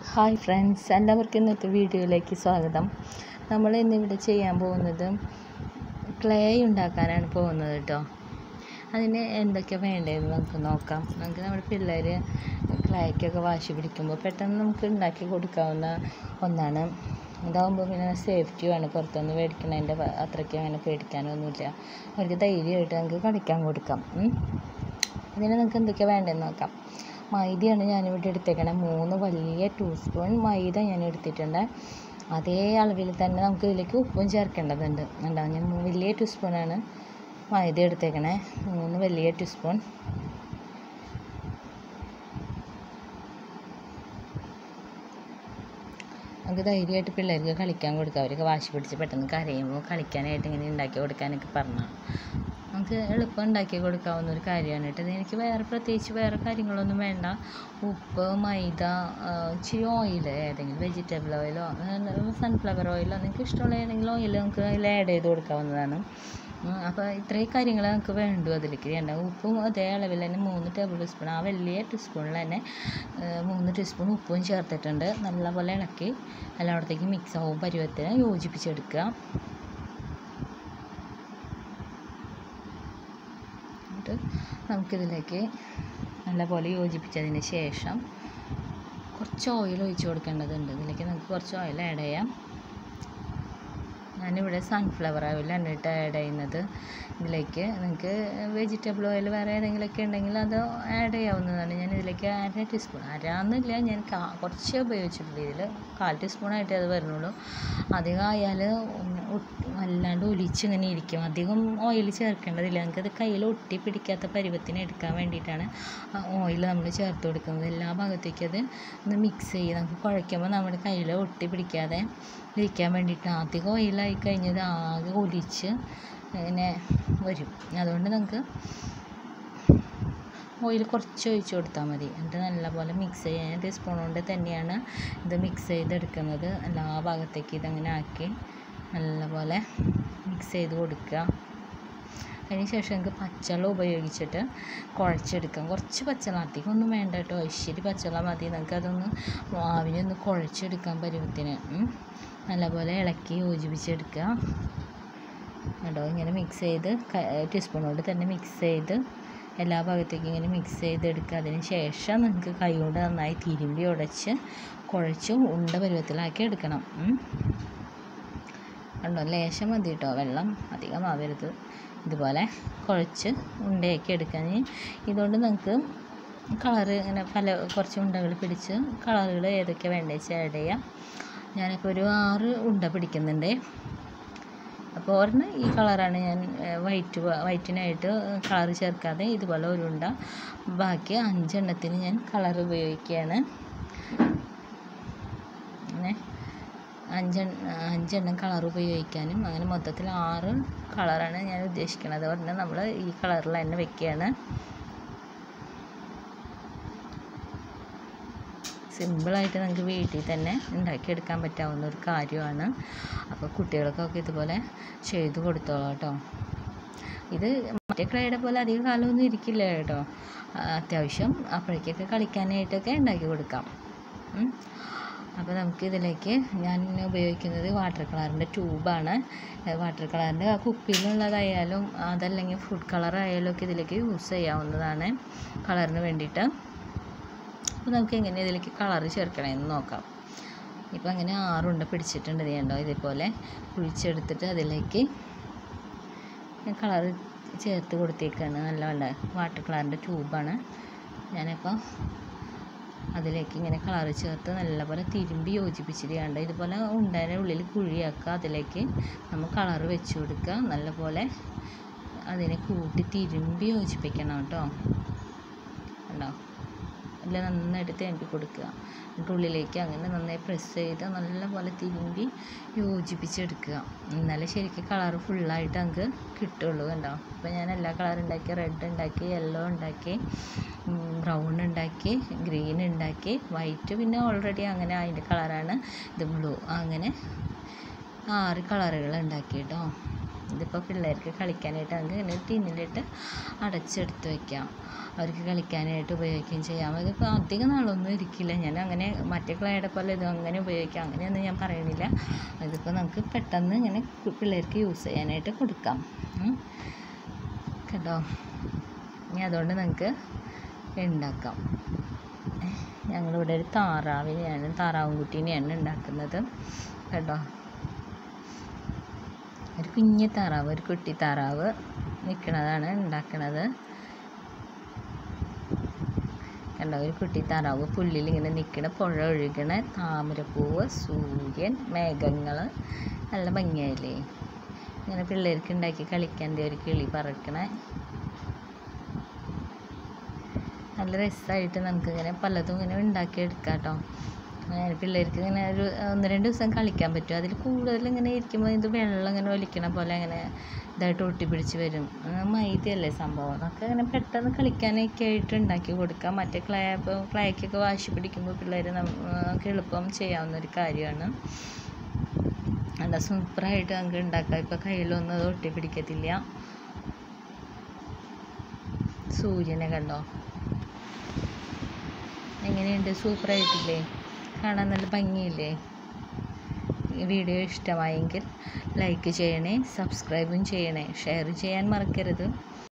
Hi friends എല്ലാവർക്കും ഇന്നത്തെ വീഡിയോയിലേക്ക് സ്വാഗതം നമ്മൾ ഇന്നിവിടെ ചെയ്യാൻ പോകുന്നത് ക്ലേ ഉണ്ടാക്കാനാണ് പോകുന്നത് കേട്ടോ അതിന് എന്തൊക്കെ വേണ്ടതെന്ന് നമുക്ക് നോക്കാം നമുക്ക് നമ്മുടെ പിള്ളേർ ക്ലേക്കൊക്കെ വാശി പിടിക്കുമ്പോൾ പെട്ടെന്ന് നമുക്ക് ഉണ്ടാക്കി കൊടുക്കാവുന്ന ഒന്നാണ് ഇതാകുമ്പോൾ പിന്നെ സേഫ്റ്റിയുമാണ് പുറത്തുനിന്ന് മേടിക്കണതിൻ്റെ അത്രയ്ക്ക് അങ്ങനെ പേടിക്കാനൊന്നുമില്ല അവർക്ക് ധൈര്യമായിട്ട് നമുക്ക് കളിക്കാൻ കൊടുക്കാം ഉം. ഇതിന് നിങ്ങൾക്ക് എന്തൊക്കെയാണ് വേണ്ടതെന്ന് നോക്കാം മൈദയാണ് ഞാനിവിടെ എടുത്തേക്കണത് മൂന്ന് വലിയ ടൂ സ്പൂൺ മൈദ ഞാൻ എടുത്തിട്ടുണ്ട് അതേ അളവിൽ തന്നെ നമുക്ക് ഇതിലേക്ക് ഉപ്പും ചേർക്കേണ്ടതുണ്ട് ഉണ്ടാവും ഞാൻ മൂ- വലിയ ടൂ സ്പൂണാണ് മൈദ എടുത്തേക്കണേ മൂന്ന് വലിയ ടൂ സ്പൂൺ നമുക്ക് ധൈര്യമായിട്ട് പിള്ളേർക്ക് കളിക്കാൻ കൊടുക്കാം അവർക്ക് വാശി പിടിച്ച് പെട്ടെന്ന് കരയുമ്പോൾ കളിക്കാനായിട്ട് ഇങ്ങനെ ഉണ്ടാക്കി കൊടുക്കാനൊക്കെ പറഞ്ഞാൽ നമുക്ക് എളുപ്പം ഉണ്ടാക്കി കൊടുക്കാവുന്ന ഒരു കാര്യമാണ് കേട്ടോ ഇത് എനിക്ക് വേറെ പ്രത്യേകിച്ച് വേറെ കാര്യങ്ങളൊന്നും വേണ്ട ഉപ്പ് മൈദ ആ, ഇച്ചിരി ഓയിൽ ഏതെങ്കിലും വെജിറ്റബിൾ ഓയിലോ സൺഫ്ലവർ ഓയിലോ നിങ്ങൾക്ക് ഇഷ്ടമുള്ള ഏതെങ്കിലും ഓയിൽ നമുക്ക് അതിൽ ആഡ് ചെയ്ത് കൊടുക്കാവുന്നതാണ് ഉം, അപ്പോൾ ഇത്രയും കാര്യങ്ങൾ നമുക്ക് വേണ്ടു അതിലേക്ക് വേണ്ട ഉപ്പും അതേ അളവിൽ തന്നെ മൂന്ന് ടേബിൾ സ്പൂൺ ആ വലിയ ടീസ്പൂണിൽ തന്നെ ഏഹ്, മൂന്ന് ടീസ്പൂൺ ഉപ്പും ചേർത്തിട്ടുണ്ട് നല്ലപോലെ ഇളക്കി എല്ലായിടത്തേക്ക് മിക്സ് ആവും പരുവത്തിന് യോജിപ്പിച്ചെടുക്കുക എന്നിട്ട് നമുക്കിതിലേക്ക് നല്ലപോലെ യോജിപ്പിച്ചതിന് ശേഷം കുറച്ച് ഓയിൽ ഒഴിച്ച് കൊടുക്കേണ്ടതുണ്ട് ഇതിലേക്ക് നമുക്ക് കുറച്ച് ഓയിൽ ആഡ് ചെയ്യാം ഞാനിവിടെ സൺഫ്ലവർ ഓയിലാണ് കേട്ടോ ആഡ് ചെയ്യുന്നത് ഇതിലേക്ക് നിങ്ങൾക്ക് വെജിറ്റബിൾ ഓയിൽ വേറെ ഏതെങ്കിലുമൊക്കെ ഉണ്ടെങ്കിൽ അത് ആഡ് ചെയ്യാവുന്നതാണ് ഞാൻ ഇതിലേക്ക് അര ടീസ്പൂൺ അരാന്നില്ല ഞാൻ കാ കുറച്ച് ഉപയോഗിച്ചിട്ടുള്ളൂ ഇതിൽ കാൽ ടീസ്പൂണായിട്ടേ അത് വരുന്നുള്ളൂ അധികം ആയാൽ വല്ലാണ്ട് ഒലിച്ച് ഇങ്ങനെ ഇരിക്കും അധികം ഓയിൽ ചേർക്കേണ്ടതില്ല നമുക്കത് കയ്യിൽ ഒട്ടി പിടിക്കാത്ത പരുവത്തിന് എടുക്കാൻ വേണ്ടിയിട്ടാണ് ഓയിൽ നമ്മൾ ചേർത്ത് കൊടുക്കുന്നത് എല്ലാ ഭാഗത്തേക്കും അത് ഒന്ന് മിക്സ് ചെയ്ത് നമുക്ക് കുഴയ്ക്കുമ്പോൾ നമ്മുടെ കയ്യിൽ ഒട്ടി പിടിക്കാതെ ഇരിക്കാൻ വേണ്ടിയിട്ട് അധികം ഓയിലായി കഴിഞ്ഞത് ആകെ ഒലിച്ച് ഇങ്ങനെ വരും അതുകൊണ്ട് നമുക്ക് ഓയിൽ കുറച്ച് ഒഴിച്ച് കൊടുത്താൽ മതി എന്നിട്ട് നല്ലപോലെ മിക്സ് ചെയ്യാൻ ടീസ്പൂൺ കൊണ്ട് തന്നെയാണ് ഇത് മിക്സ് ചെയ്തെടുക്കുന്നത് എല്ലാ ഭാഗത്തേക്ക് ഇതങ്ങനെ ആക്കി നല്ലപോലെ മിക്സ് ചെയ്ത് കൊടുക്കുക അതിന് ശേഷം നമുക്ക് പച്ചവെള്ളം ഉപയോഗിച്ചിട്ട് കുഴച്ചെടുക്കാം കുറച്ച് പച്ചവെള്ളം അധികം ഒന്നും വേണ്ട കേട്ടോ ഇച്ചിരി പച്ചവെള്ളം മതി നമുക്ക് അതൊന്ന് മാവിനെ ഒന്ന് കുഴച്ചെടുക്കാൻ പരുവത്തിന് ഉം. നല്ലപോലെ ഇളക്കി യോജിപ്പിച്ചെടുക്കുക കേട്ടോ ഇങ്ങനെ മിക്സ് ചെയ്ത് ടീസ്പൂൺ കൊണ്ട് തന്നെ മിക്സ് ചെയ്ത് എല്ലാ ഭാഗത്തേക്കും ഇങ്ങനെ മിക്സ് ചെയ്തെടുക്കുക അതിന് ശേഷം നിങ്ങൾക്ക് കൈ കൊണ്ട് നന്നായി തിരുമ്പി ഉടച്ച് കുഴച്ച് ഉണ്ട പരുവത്തിലാക്കി എടുക്കണം ഉം. കണ്ടോ ലേശം മതി കേട്ടോ വെള്ളം അധികം ആവരുത് ഇതുപോലെ കുഴച്ച് ഉണ്ടയാക്കി എടുക്കാൻ ഇതുകൊണ്ട് നിങ്ങൾക്ക് കളറ് ഇങ്ങനെ പല കുറച്ച് ഉണ്ടകൾ പിടിച്ച് കളറുകൾ ഏതൊക്കെ വേണ്ടത് വെച്ചാൽ ആഡ് ചെയ്യാം ഞാനിപ്പോൾ ഒരു ആറ് ഉണ്ട പിടിക്കുന്നുണ്ട് അപ്പോൾ ഒരെണ്ണം ഈ കളറാണ് ഞാൻ വൈറ്റ് വൈറ്റിനായിട്ട് കളർ ചേർക്കാതെ ഇതുപോലെ ഒരു ഉണ്ട ബാക്കി അഞ്ചെണ്ണത്തിന് ഞാൻ കളർ ഉപയോഗിക്കുകയാണ് അങ്ങനെ അഞ്ചെണ്ണ അഞ്ചെണ്ണം കളർ ഉപയോഗിക്കാനും അങ്ങനെ മൊത്തത്തിൽ ആറ് കളറാണ് ഞാൻ ഉദ്ദേശിക്കുന്നത് ഒരെണ്ണം നമ്മൾ ഈ കളറിൽ തന്നെ വെക്കുകയാണ് സിമ്പിളായിട്ട് നമുക്ക് വീട്ടിൽ തന്നെ ഉണ്ടാക്കിയെടുക്കാൻ പറ്റാവുന്ന ഒരു കാര്യമാണ് അപ്പോൾ കുട്ടികൾക്കൊക്കെ ഇതുപോലെ ചെയ്ത് കൊടുത്തോളാം കേട്ടോ ഇത് മറ്റേ ക്ലേയുടെ പോലെ അധിക കാലമൊന്നും ഇരിക്കില്ല കേട്ടോ ആ, അത്യാവശ്യം അപ്പോഴേക്കൊക്കെ കളിക്കാനായിട്ടൊക്കെ ഉണ്ടാക്കി കൊടുക്കാം ഉം. അപ്പോൾ നമുക്ക് ഇതിലേക്ക് ഞാൻ ഉപയോഗിക്കുന്നത് വാട്ടർ കളറിൻ്റെ ട്യൂബാണ് വാട്ടർ കളറിൻ്റെ ആ കുപ്പിയിലുള്ളതായാലും അതല്ലെങ്കിൽ ഫുഡ് കളർ ആയാലും ഒക്കെ ഇതിലേക്ക് യൂസ് ചെയ്യാവുന്നതാണ് കളറിന് വേണ്ടിയിട്ട് അപ്പോൾ നമുക്ക് എങ്ങനെ ഇതിലേക്ക് കളർ ചേർക്കണമെന്ന് നോക്കാം ഇപ്പോൾ അങ്ങനെ ആറുണ്ട പിടിച്ചിട്ടുണ്ട് ഇത് കണ്ടോ ഇതേപോലെ കുഴിച്ചെടുത്തിട്ട് അതിലേക്ക് കളർ ചേർത്ത് കൊടുത്തേക്കാണ് നല്ല നല്ല വാട്ടർ കളറിൻ്റെ ട്യൂബാണ് ഞാനിപ്പോൾ അതിലേക്ക് ഇങ്ങനെ കളർ ചേർത്ത് നല്ലപോലെ തിരുമ്പി യോജിപ്പിച്ചിരിക്കുകയാണ് ഇതുപോലെ ഉണ്ടേൻ്റെ ഉള്ളിൽ കുഴിയാക്കുക അതിലേക്ക് നമ്മൾ കളർ വെച്ച് കൊടുക്കുക നല്ലപോലെ അതിനെ കൂട്ടി തിരുമ്പി യോജിപ്പിക്കണം കേട്ടോ കണ്ടോ എല്ലാം നന്നായിട്ട് തേമ്പി കൊടുക്കുക എന്നിട്ട് ഉള്ളിലേക്ക് അങ്ങനെ നന്നായി പ്രസ് ചെയ്ത് നല്ലപോലെ തിരുമ്പി യോജിപ്പിച്ചെടുക്കുക എന്നാലേ ശരിക്കും കളർ ഫുള്ളായിട്ട് നമുക്ക് കിട്ടുള്ളൂ കണ്ടോ അപ്പോൾ ഞാൻ എല്ലാ കളർ ഉണ്ടാക്കി റെഡ് ഉണ്ടാക്കി യെല്ലോ ഉണ്ടാക്കി ബ്രൗൺ ഉണ്ടാക്കി ഗ്രീൻ ഉണ്ടാക്കി വൈറ്റ് പിന്നെ ഓൾറെഡി അങ്ങനെ അതിൻ്റെ കളറാണ് ഇത് ബ്ലൂ അങ്ങനെ ആറ് കളറുകൾ ഉണ്ടാക്കി കേട്ടോ ഇതിപ്പോൾ പിള്ളേർക്ക് കളിക്കാനായിട്ട് നമുക്ക് ഇങ്ങനെ ടിന്നിലിട്ട് അടച്ചെടുത്ത് വെക്കാം അവർക്ക് കളിക്കാനായിട്ട് ഉപയോഗിക്കുകയും ചെയ്യാം ഇതിപ്പോൾ അധികം നാളൊന്നും ഇരിക്കില്ല ഞാൻ അങ്ങനെ മറ്റേ ക്ലേയുടെ പോലെ ഇത് അങ്ങനെ ഉപയോഗിക്കാം അങ്ങനെയൊന്നും ഞാൻ പറയണില്ല ഇതിപ്പോൾ നമുക്ക് പെട്ടെന്ന് ഇങ്ങനെ കു- പിള്ളേർക്ക് യൂസ് ചെയ്യാനായിട്ട് കൊടുക്കാം ഉം. കേട്ടോ ഇനി അതുകൊണ്ട് നമുക്ക് ഉണ്ടാക്കാം ഞങ്ങളിവിടെ ഒരു താറാവിനെയാണ് താറാവും കുട്ടീനെയാണ് ഉണ്ടാക്കുന്നത് കേട്ടോ ഒരു കുഞ്ഞു താറാവ് ഒരു കുട്ടി താറാവ് നിൽക്കണതാണ് ഉണ്ടാക്കണത് കണ്ടോ ഒരു കുട്ടി താറാവ് പുല്ലിൽ ഇങ്ങനെ നിൽക്കണ പുഴ ഒഴുകണ താമരപ്പൂവ് സൂര്യൻ മേഘങ്ങൾ നല്ല ഭംഗിയായില്ലേ ഇങ്ങനെ പിള്ളേർക്ക് ഉണ്ടാക്കി കളിക്കാൻ ദേ ഒരു കിളി പറക്കണേ നല്ല രസമായിട്ട് നമുക്കിങ്ങനെ പലതും ഇങ്ങനെ ഉണ്ടാക്കിയെടുക്കാം കേട്ടോ അങ്ങനെ പിള്ളേർക്ക് ഇങ്ങനെ ഒരു ഒന്ന് രണ്ട് ദിവസം കളിക്കാൻ പറ്റും അതിൽ കൂടുതൽ ഇങ്ങനെ ഇരിക്കുമ്പോൾ ഇത് വെള്ളം ഇങ്ങനെ ഒലിക്കണ പോലെ അങ്ങനെ ഇതായിട്ട് ഒട്ടിപ്പിടിച്ച് വരും ആ, മൈദയല്ലേ സംഭവം അതൊക്കെ ഇങ്ങനെ പെട്ടെന്ന് കളിക്കാനൊക്കെ ആയിട്ട് ഉണ്ടാക്കി കൊടുക്കാം മറ്റേ ക്ലേ ഇപ്പോൾ ക്ലേക്കൊക്കെ വാശി പിടിക്കുമ്പോൾ പിള്ളേർ നമുക്ക് എളുപ്പം ചെയ്യാവുന്ന ഒരു കാര്യമാണ് നല്ല സൂപ്പറായിട്ട് നമുക്ക് ഉണ്ടാക്കാം ഇപ്പോൾ കയ്യിലൊന്നും അത് ഒട്ടിപ്പിടിക്കത്തില്ല സൂര്യനെ കണ്ടോ എങ്ങനെയുണ്ട് സൂപ്പറായിട്ടില്ലേ കാണാൻ നല്ല ഭംഗിയില്ലേ ഈ വീഡിയോ ഇഷ്ടമായെങ്കിൽ ലൈക്ക് ചെയ്യണേ സബ്സ്ക്രൈബും ചെയ്യണേ ഷെയർ ചെയ്യാൻ മറക്കരുത്